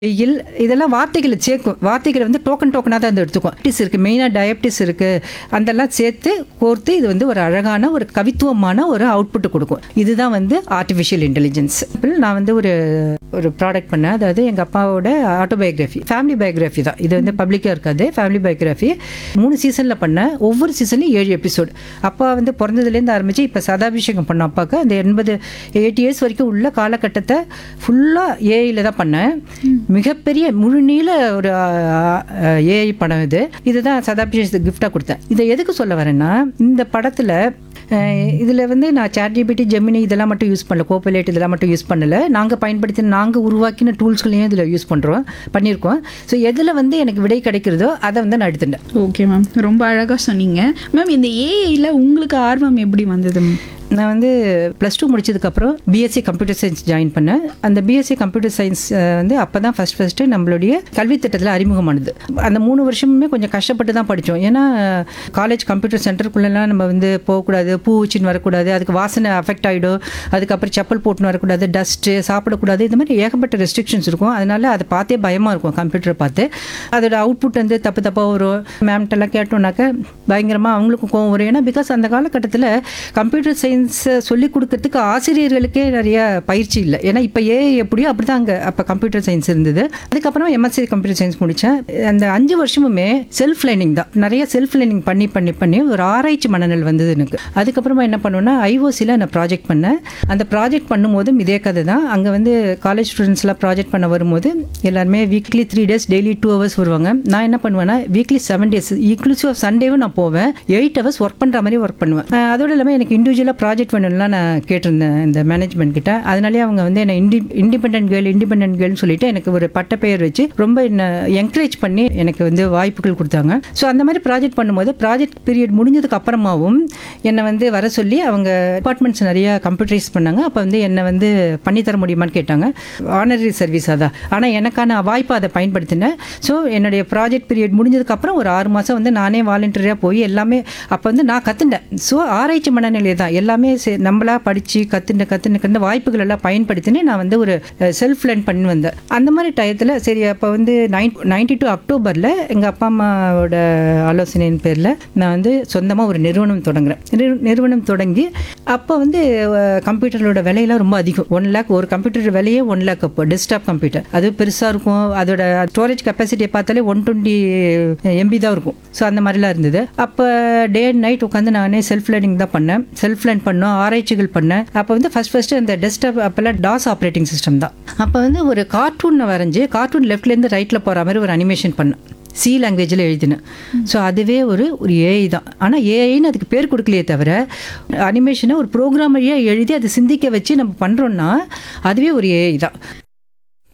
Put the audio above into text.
வெயில் இதெல்லாம் வார்த்தைகளை சேர்க்கும் வார்த்தைகளை வந்து டோக்கன் டோக்கனாக தான் வந்து எடுத்துக்கும் டயபிட்டிஸ் இருக்குது மெயினாக டயபிட்டிஸ் இருக்குது அதெல்லாம் சேர்த்து கோர்த்து இது வந்து ஒரு அழகான ஒரு கவித்துவமான ஒரு அவுட்புட் கொடுக்கும் இதுதான் வந்து ஆர்டிஃபிஷியல் இன்டெலிஜென்ஸ் நான் வந்து ஒரு ஒரு ப்ராடக்ட் பண்ணேன் அதாவது எங்கள் அப்பாவோட ஆட்டோபயோகிராஃபி ஃபேமிலி பயோகிராஃபி தான் இது வந்து பப்ளிக்காக இருக்காது ஃபேமிலி பயோகிராஃபி மூணு சீசனில் பண்ணேன் ஒவ்வொரு சீசன்லையும் ஏழு எபிசோடு அப்பா வந்து பிறந்ததுலேருந்து ஆரம்பித்து இப்போ சதாபிஷேகம் பண்ண அப்பாவுக்கு அந்த எண்பது எயிட் இயர்ஸ் வரைக்கும் உள்ள காலகட்டத்தை ஃபுல்லாக ஏஐயில் தான் பண்ணேன் மிகப்பெரிய முழுநீள ஒரு ஏஐ படம் இது இதுதான் சதாபிஷேகத்துக்கு கிஃப்டாக கொடுத்தேன் இதை எதுக்கு சொல்ல வரேன்னா இந்த படத்தில் இதில் வந்து நான் சேட் ஜிபிடி ஜெமினி இதெல்லாம் மட்டும் யூஸ் பண்ணல கோபைலேட் இதெல்லாம் மட்டும் யூஸ் பண்ணல நாங்கள் பயன்படுத்தின நாங்கள் உருவாக்கின டூல்ஸ்களையும் இதில் யூஸ் பண்ணுறோம் பண்ணியிருக்கோம் ஸோ எதில் வந்து எனக்கு விடை கிடைக்கிறதோ அதை வந்து நான் எடுத்துட்டேன் ஓகே மேம் ரொம்ப அழகாக சொன்னீங்க மேம் இந்த ஏஐயில் உங்களுக்கு ஆர்வம் எப்படி வந்தது மேம் நான் வந்து ப்ளஸ் டூ முடிச்சதுக்கப்புறம் பிஎஸ்சி கம்ப்யூட்டர் சயின்ஸ் ஜாயின் பண்ணேன் அந்த பிஎஸ்சி கம்ப்யூட்டர் சயின்ஸ் வந்து அப்போ தான் ஃபஸ்ட் ஃபஸ்ட்டு நம்மளுடைய கல்வி திட்டத்தில் அறிமுகமானது அந்த மூணு வருஷமுமே கொஞ்சம் கஷ்டப்பட்டு தான் படித்தோம் ஏன்னா காலேஜ் கம்ப்யூட்டர் சென்டருக்குள்ளெல்லாம் நம்ம வந்து போகக்கூடாது பூ வச்சுன்னு வரக்கூடாது அதுக்கு வாசனை அஃபெக்ட் ஆகிடும் அதுக்கப்புறம் செப்பல் போட்டுன்னு வரக்கூடாது டஸ்ட்டு சாப்பிடக்கூடாது இந்த மாதிரி ஏகப்பட்ட ரெஸ்ட்ரிக்ஷன்ஸ் இருக்கும் அதனால அதை பார்த்தே பயமாக இருக்கும் கம்ப்யூட்டரை பார்த்து அதோட அவுட்புட் வந்து தப்பு தப்பாக வரும் மேம்கிட்டலாம் கேட்டோம்னாக்க பயங்கரமாக அவங்களுக்கும் கோவம் வரும் ஏன்னா பிகாஸ் அந்த காலகட்டத்தில் கம்ப்யூட்டர் சயின்ஸை சொல்லிக் கொடுக்கறதுக்கு ஆசிரியர்களுக்கே நிறைய பயிற்சி இல்லை ஏன்னா இப்போ ஏ எப்படியோ அப்படி தான் அங்கே அப்போ கம்ப்யூட்டர் சயின்ஸ் இருந்தது அதுக்கப்புறம் எம்எஸ்சி கம்ப்யூட்டர் சயின்ஸ் முடித்தேன் அந்த அஞ்சு வருஷமுமே செல்ஃப் லேர்னிங் தான் நிறைய செல்ஃப் லேர்னிங் பண்ணி பண்ணி பண்ணி ஒரு ஆராய்ச்சி மனநிலை வந்தது எனக்கு அதுக்கப்புறமா என்ன பண்ணுவேன்னா ஐஓசியில் நான் ப்ராஜெக்ட் பண்ணேன் அந்த ப்ராஜெக்ட் பண்ணும்போதும் இதே கதை தான் அங்கே வந்து காலேஜ் ஸ்டூடெண்ட்ஸ்லாம் ப்ராஜெக்ட் பண்ண வரும்போது எல்லாருமே weekly three days daily two hours வருவாங்க நான் என்ன பண்ணுவேன்னா weekly seven days inclusive of சண்டேவும் நான் போவேன் எயிட் ஹவர்ஸ் ஒர்க் பண்ணுற மாதிரி ஒர்க் பண்ணுவேன் அஹ் அதோட இல்லாமல் எனக்கு இண்டிவிஜுவலாக ப்ராஜெக்ட் பண்ணணும்லாம் நான் கேட்டிருந்தேன் இந்த மேனேஜ்மெண்ட் கிட்ட அதனாலே அவங்க வந்து என்ன இண்டி இண்டிபெண்டன்ட் கேர்ள் இண்டிபெண்டன்ட் கேர்ள்னு சொல்லிட்டு எனக்கு ஒரு பட்ட பெயர் வச்சு ரொம்ப என்ன என்கரேஜ் பண்ணி எனக்கு வந்து வாய்ப்புகள் கொடுத்தாங்க ஸோ அந்த மாதிரி ப்ராஜெக்ட் பண்ணும்போது ப்ராஜெக்ட் பீரியட் முடிஞ்சதுக்கு அப்புறமாவும் என்னை வந்து வர சொல்லி அவங்க டிபார்ட்மெண்ட்ஸ் நிறைய கம்ப்யூட்டரைஸ் பண்ணாங்க அப்போ வந்து என்னை வந்து பண்ணித்தர முடியுமான்னு கேட்டாங்க ஆனரரி சர்வீஸ் அதான் ஆனால் எனக்கான வாய்ப்பை அதை பயன்படுத்தினேன் ஸோ என்னுடைய ப்ராஜெக்ட் பீரியட் முடிஞ்சதுக்கப்புறம் ஒரு ஆறு மாதம் வந்து நானே வாலண்டியராக போய் எல்லாமே அப்போ வந்து நான் கற்றுண்டேன் ஸோ ஆராய்ச்சி மனநிலை தான் எல்லாமே சே- நம்மளா படித்து கற்றுண்ட கற்றுண்ட கற்றுண்ட வாய்ப்புகள் எல்லாம் பயன்படுத்தினே நான் வந்து ஒரு செல்ஃப் லேர்ன் பண்ணி வந்தேன் அந்த மாதிரி டயத்தில் சரி அப்போ வந்து நைன் நைன்டி டூ அக்டோபரில் எங்கள் அப்பா அம்மாவோட ஆலோசனையின் பேரில் நான் வந்து சொந்தமாக ஒரு நிறுவனம் தொடங்குறேன் நிறு- நிறுவனம் தொடங்கி அப்போ வந்து கம்ப்யூட்டரோட விலையெல்லாம் ரொம்ப அதிகம் ஒன் லேக் ஒரு கம்ப்யூட்டர் விலையே ஒன் லேக் அப்போ டெஸ்க்டாப் கம்ப்யூட்டர் அது பெருசாக இருக்கும் அதோட ஸ்டோரேஜ் கெப்பாசிட்டியை பார்த்தாலே ஒன் டுவெண்ட்டி எம்பி தான் இருக்கும் ஸோ அந்த மாதிரிலாம் இருந்தது அப்போ டே அண்ட் நைட் உட்காந்து நானே செல்ஃப் லேர்னிங் தான் பண்ணேன் செல்ஃப் லேர்ன் பண்ணோம் ஆராய்ச்சிகள் பண்ணேன் அப்போ வந்து ஃபஸ்ட் ஃபஸ்ட்டு அந்த டெஸ்க்டாப் அப்போல்லாம் டாஸ் ஆப்ரேட்டிங் சிஸ்டம் தான் அப்போ வந்து ஒரு கார்ட்டூன் வரைஞ்சி கார்ட்டூன் லெஃப்ட்லேருந்து ரைட்டில் போகிற மாதிரி ஒரு அனிமேஷன் பண்ணேன் சி லாங்குவேஜில் எழுதினேன் ஸோ அதுவே ஒரு ஒரு ஏஐ தான் ஆனால் ஏஐன்னு அதுக்கு பேர் கொடுக்கலையே தவிர அனிமேஷனை ஒரு ப்ரோக்ராம் வழியாக எழுதி அதை சிந்திக்க வச்சு நம்ம பண்ணுறோன்னா அதுவே ஒரு ஏஐ தான்